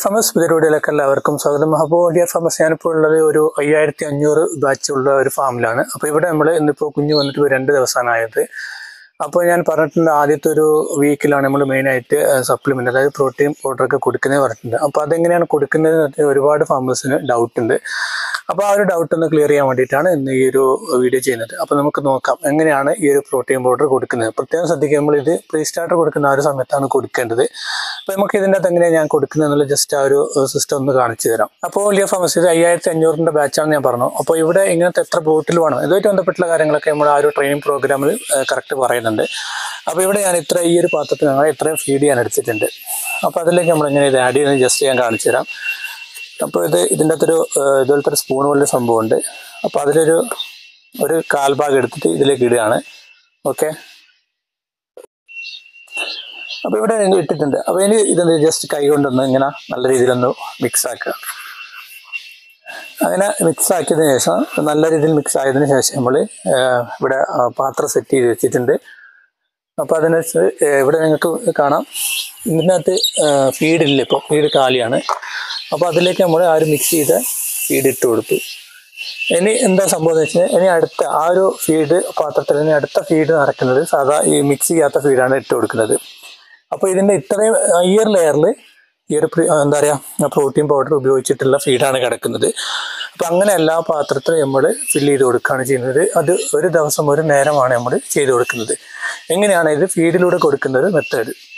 ഫമസ് പുതിയരോടിയിലേക്ക് എല്ലാവർക്കും സ്വാഗതം അപ്പോൾ ഡിയർ ഫമസ് ഞാനിപ്പോൾ ഉള്ളത് ഒരു അയ്യായിരത്തി അഞ്ഞൂറ് ബാച്ച് ഉള്ള ഒരു ഫാമിലാണ് അപ്പോൾ ഇവിടെ നമ്മൾ ഇന്നിപ്പോൾ കുഞ്ഞ് വന്നിട്ട് ഇപ്പോൾ രണ്ട് ദിവസമാണായത് അപ്പോൾ ഞാൻ പറഞ്ഞിട്ടുണ്ട് ആദ്യത്തെ ഒരു വീക്കിലാണ് നമ്മൾ മെയിനായിട്ട് സപ്ലിമെൻ്റ് അതായത് പ്രോട്ടീൻ പൗഡറൊക്കെ കൊടുക്കുന്നത് പറഞ്ഞിട്ടുണ്ട് അപ്പോൾ അതെങ്ങനെയാണ് കൊടുക്കുന്നത് എന്ന് പറഞ്ഞാൽ ഒരുപാട് ഫാമേഴ്സിന് ഡൗട്ട് ഉണ്ട് അപ്പോൾ ആ ഒരു ഡൗട്ട് ഒന്ന് ക്ലിയർ ചെയ്യാൻ വേണ്ടിയിട്ടാണ് ഇന്ന് ഈ ഒരു വീഡിയോ ചെയ്യുന്നത് അപ്പോൾ നമുക്ക് നോക്കാം എങ്ങനെയാണ് ഈ ഒരു പ്രോട്ടീൻ പൗഡർ കൊടുക്കുന്നത് പ്രത്യേകം ശ്രദ്ധിക്കുക നമ്മൾ ഇത് പ്രീ സ്റ്റാർട്ടർ കൊടുക്കുന്ന ആ ഒരു സമയത്താണ് കൊടുക്കേണ്ടത് അപ്പോൾ നമുക്ക് ഇതിൻ്റെ അകത്ത് എങ്ങനെയാണ് ഞാൻ കൊടുക്കുന്നത് എന്നുള്ള ജസ്റ്റ് ആ ഒരു സിസ്റ്റം ഒന്ന് കാണിച്ചു തരാം അപ്പോൾ ലിയോ ഫാമസി ഇത് അയ്യായിരത്തി അഞ്ഞൂറിൻ്റെ ബാച്ചാണ് ഞാൻ പറഞ്ഞു അപ്പോൾ ഇവിടെ ഇങ്ങനത്തെ എത്ര ബോട്ടിൽ വേണം ഇതുമായിട്ട് ബന്ധപ്പെട്ടുള്ള കാര്യങ്ങളൊക്കെ നമ്മൾ ആ ഒരു ട്രെയിനിങ് പ്രോഗ്രാമിൽ കറക്റ്റ് പറയുന്നുണ്ട് അപ്പോൾ ഇവിടെ ഞാൻ ഇത്ര ഈ ഒരു പാത്രത്തിൽ ഞങ്ങൾ ഇത്രയും ഫീഡ് ചെയ്യാൻ എടുത്തിട്ടുണ്ട് അപ്പോൾ അതിലേക്ക് നമ്മൾ എങ്ങനെ ഇത് ആഡ് ചെയ്യുന്നത് ജസ്റ്റ് ഞാൻ കാണിച്ചു തരാം അപ്പോൾ ഇത് ഇതിൻ്റെ അകത്തൊരു ഏഹ്, ഇതുപോലത്തെ ഒരു സ്പൂൺ പോലൊരു സംഭവമുണ്ട് അപ്പോൾ അതിലൊരു ഒരു കാൽഭാഗം എടുത്തിട്ട് ഇതിലേക്ക് ഇടുകയാണ് ഓക്കെ അപ്പോൾ ഇവിടെ നിങ്ങൾ ഇട്ടിട്ടുണ്ട് അപ്പോൾ ഇനി ഇതെന്ത് ജസ്റ്റ് കൈ കൊണ്ടൊന്ന് ഇങ്ങനെ നല്ല രീതിയിലൊന്ന് മിക്സ് ആക്കുക അങ്ങനെ മിക്സ് ആക്കിയതിന് ശേഷം നല്ല രീതിയിൽ മിക്സ് ആയതിനു ശേഷം നമ്മൾ ഇവിടെ ആ, പാത്രം സെറ്റ് ചെയ്ത് വെച്ചിട്ടുണ്ട് അപ്പോൾ അതിന് ശേ- ഏഹ് ഇവിടെ നിങ്ങൾക്ക് കാണാം ഇതിനകത്ത് ഫീഡ് ഇല്ല ഇപ്പോൾ ഫീഡ് കാലിയാണ് അപ്പോൾ അതിലേക്ക് നമ്മൾ ആ ഒരു മിക്സ് ചെയ്ത ഫീഡ് ഇട്ട് കൊടുത്തു ഇനി എന്താ സംഭവം എന്ന് വെച്ചാൽ ഇനി അടുത്ത ആ ഒരു ഫീഡ് പാത്രത്തിൽ ഇനി അടുത്ത ഫീഡ് നടക്കുന്നത് സാധാ ഈ മിക്സ് ചെയ്യാത്ത ഫീഡാണ് ഇട്ട് കൊടുക്കുന്നത് അപ്പോൾ ഇതിൻ്റെ ഇത്രയും ഈ ഒരു ലെയറിൽ ഈ ഒരു പ്രി- എന്താ പറയുക പ്രോട്ടീൻ പൗഡർ ഉപയോഗിച്ചിട്ടുള്ള ഫീഡാണ് കിടക്കുന്നത് അപ്പോൾ അങ്ങനെ എല്ലാ പാത്രത്തിലും നമ്മൾ ഫില്ല് ചെയ്ത് കൊടുക്കുകയാണ് ചെയ്യുന്നത് അത് ഒരു ദിവസം ഒരു നേരമാണ് നമ്മൾ ചെയ്ത് കൊടുക്കുന്നത് എങ്ങനെയാണ് ഇത് ഫീഡിലൂടെ കൊടുക്കുന്ന ഒരു മെത്തേഡ്